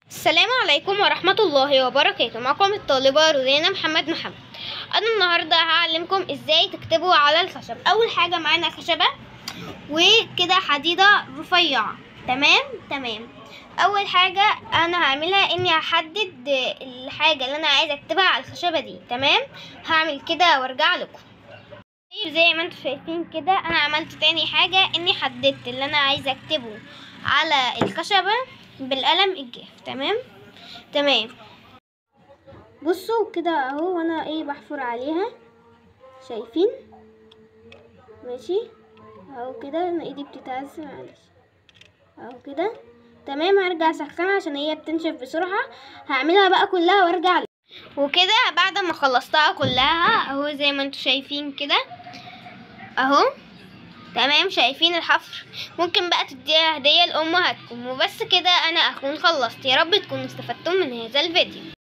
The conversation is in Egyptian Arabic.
السلام عليكم ورحمة الله وبركاته معكم الطالبة روزانا محمد محمد أنا النهاردة هعلمكم إزاي تكتبوا على الخشب أول حاجة معانا خشبة وكده حديدة رفيعة تمام تمام أول حاجة أنا هعملها إني هحدد الحاجة اللي أنا عايزة أكتبها على الخشبة دي تمام هعمل كده وأرجع لكم طيب زي ما انتم شايفين كده انا عملت تاني حاجة اني حددت اللي انا عايزة اكتبه على الخشبة بالقلم الجاف تمام تمام بصوا كده اهو وانا ايه بحفر عليها شايفين ماشي اهو كده انا ايدي بتتعز معلش اهو كده تمام هرجع اسخنها عشان هي بتنشف بسرعة هعملها بقى كلها وارجع لك. وكده بعد ما خلصتها كلها اهو زي ما انتم شايفين كده اهو تمام شايفين الحفر ممكن بقى تديها هدية لأمهاتكم وبس كده أنا أكون خلصت يا رب تكونوا استفدتم من هذا الفيديو